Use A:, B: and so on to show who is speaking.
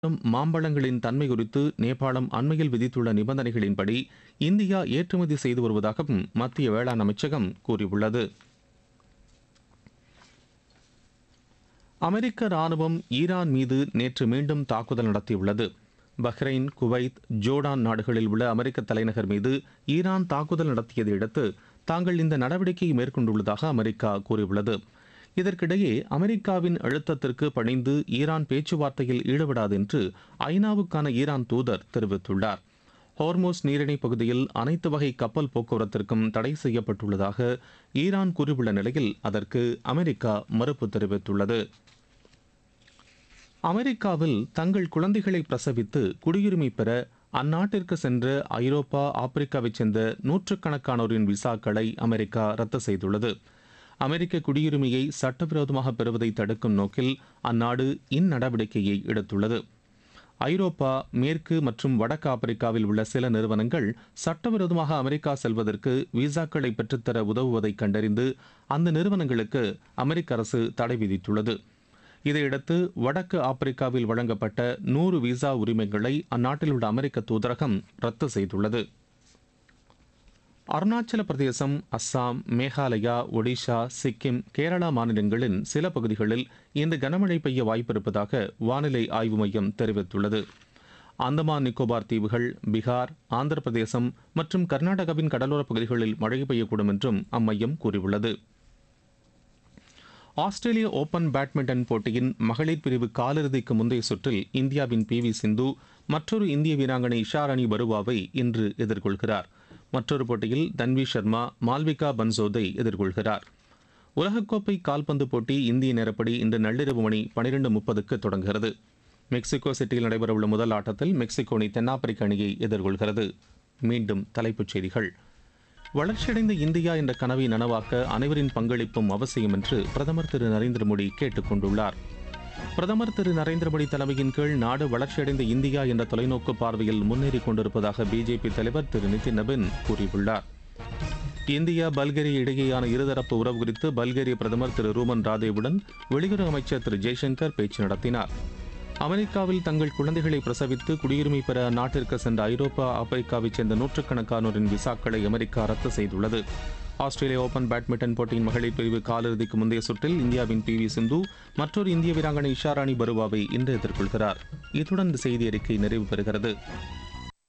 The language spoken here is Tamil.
A: மாம்பழங்களின் தன்மை குறித்து நேபாளம் அண்மையில் விதித்துள்ள நிபந்தனைகளின்படி இந்தியா ஏற்றுமதி செய்து வருவதாகவும் மத்திய வேளாண் அமைச்சகம் கூறியுள்ளது அமெரிக்க ராணுவம் ஈரான் மீது நேற்று மீண்டும் தாக்குதல் நடத்தியுள்ளது பஹ்ரைன் குவைத் ஜோர்டான் நாடுகளில் உள்ள அமெரிக்க தலைநகர் மீது ஈரான் தாக்குதல் நடத்தியதை அடுத்து தாங்கள் இந்த நடவடிக்கையை மேற்கொண்டுள்ளதாக அமெரிக்கா கூறியுள்ளது இதற்கிடையே அமெரிக்காவின் அழுத்தத்திற்கு பணிந்து ஈரான் பேச்சுவார்த்தையில் ஈடுபடாது என்று ஐநாவுக்கான ஈரான் தூதர் தெரிவித்துள்ளார் ஹோர்மோஸ் நீரிணை பகுதியில் அனைத்து வகை கப்பல் போக்குவரத்திற்கும் தடை செய்யப்பட்டுள்ளதாக ஈரான் கூறியுள்ள நிலையில் அதற்கு அமெரிக்கா மறுப்பு தெரிவித்துள்ளது அமெரிக்காவில் தங்கள் குழந்தைகளை பிரசவித்து குடியுரிமை பெற அந்நாட்டிற்கு சென்ற ஐரோப்பா ஆப்பிரிக்காவைச் சேர்ந்த நூற்றுக்கணக்கானோரின் விசாக்களை அமெரிக்கா ரத்து செய்துள்ளது அமெரிக்க குடியுரிமையை சட்டவிரோதமாக பெறுவதை தடுக்கும் நோக்கில் அந்நாடு இந்நடவடிக்கையை எடுத்துள்ளது ஐரோப்பா மேற்கு மற்றும் வடக்கு ஆப்பிரிக்காவில் உள்ள சில நிறுவனங்கள் சட்டவிரோதமாக அமெரிக்கா செல்வதற்கு விசாக்களை பெற்றுத்தர உதவுவதை கண்டறிந்து அந்த நிறுவனங்களுக்கு அமெரிக்க அரசு தடை விதித்துள்ளது இதையடுத்து வடக்கு ஆப்பிரிக்காவில் வழங்கப்பட்ட நூறு விசா உரிமைகளை அந்நாட்டில் உள்ள அமெரிக்க தூதரகம் ரத்து செய்துள்ளது அருணாச்சல பிரதேசம் அஸ்ஸாம் மேகாலயா ஒடிஷா சிக்கிம் கேரளா மாநிலங்களின் சில பகுதிகளில் இன்று கனமழை பெய்ய வாய்ப்பிருப்பதாக வானிலை ஆய்வு மையம் தெரிவித்துள்ளது அந்தமான் நிக்கோபார் தீவுகள் பீகார் ஆந்திர பிரதேசம் மற்றும் கர்நாடகாவின் கடலோரப் பகுதிகளில் மழை பெய்யக்கூடும் என்றும் அம்மையம் கூறியுள்ளது ஆஸ்திரேலிய ஓபன் பேட்மிண்டன் போட்டியின் மகளிர் பிரிவு காலிறுதிக்கு முந்தைய சுற்றில் இந்தியாவின் பி வி சிந்து மற்றொரு இந்திய வீராங்கனை இஷாராணி பருவாவை இன்று எதிர்கொள்கிறார் மற்றொரு போட்டியில் தன்வி சர்மா மால்விகா பன்சோதை எதிர்கொள்கிறார் உலகக்கோப்பை கால்பந்து போட்டி இந்திய நேரப்படி இன்று நள்ளிரவு மணி பனிரெண்டு முப்பதுக்கு தொடங்குகிறது மெக்சிகோ சிட்டியில் நடைபெறவுள்ள முதல் ஆட்டத்தில் மெக்சிகோ அணி தென்னாப்பிரிக்க அணியை எதிர்கொள்கிறது மீண்டும் தலைப்புச் செய்திகள் வளர்ச்சியடைந்த இந்தியா என்ற கனவை நனவாக்க அனைவரின் பங்களிப்பும் அவசியம் என்று பிரதமர் திரு நரேந்திர மோடி கேட்டுக் கொண்டுள்ளார் பிரதமர் திரு நரேந்திர மோடி தலைமையின் கீழ் நாடு வளர்ச்சியடைந்த இந்தியா என்ற தொலைநோக்கு பார்வையில் முன்னேறி கொண்டிருப்பதாக பிஜேபி தலைவர் திரு நிதின் நபின் கூறியுள்ளார் இந்தியா பல்கேரியா இடையேயான இருதரப்பு உறவு குறித்து பல்கேரிய பிரதமர் திரு ரூமன் ராதேவுடன் வெளியுறவு அமைச்சர் திரு ஜெய்சங்கர் பேச்சு நடத்தினார் அமெரிக்காவில் தங்கள் குழந்தைகளை பிரசவித்து குடியுரிமை பெற அந்நாட்டிற்கு சென்ற ஐரோப்பா ஆப்பிரிக்காவைச் சேர்ந்த நூற்றுக்கணக்கானோரின் விசாக்களை அமெரிக்கா ரத்து செய்துள்ளது ஆஸ்திரேலிய ஓபன் பேட்மிண்டன் போட்டியின் மகளிர் பிரிவு காலிறுதிக்கு முந்தைய சுற்றில் இந்தியாவின் பி வி சிந்து மற்றொரு இந்திய வீராங்கனை இஷாராணி பருவாவை இன்று எதிர்கொள்கிறார் இத்துடன் இந்த செய்தி அறிக்கை நிறைவு பெறுகிறது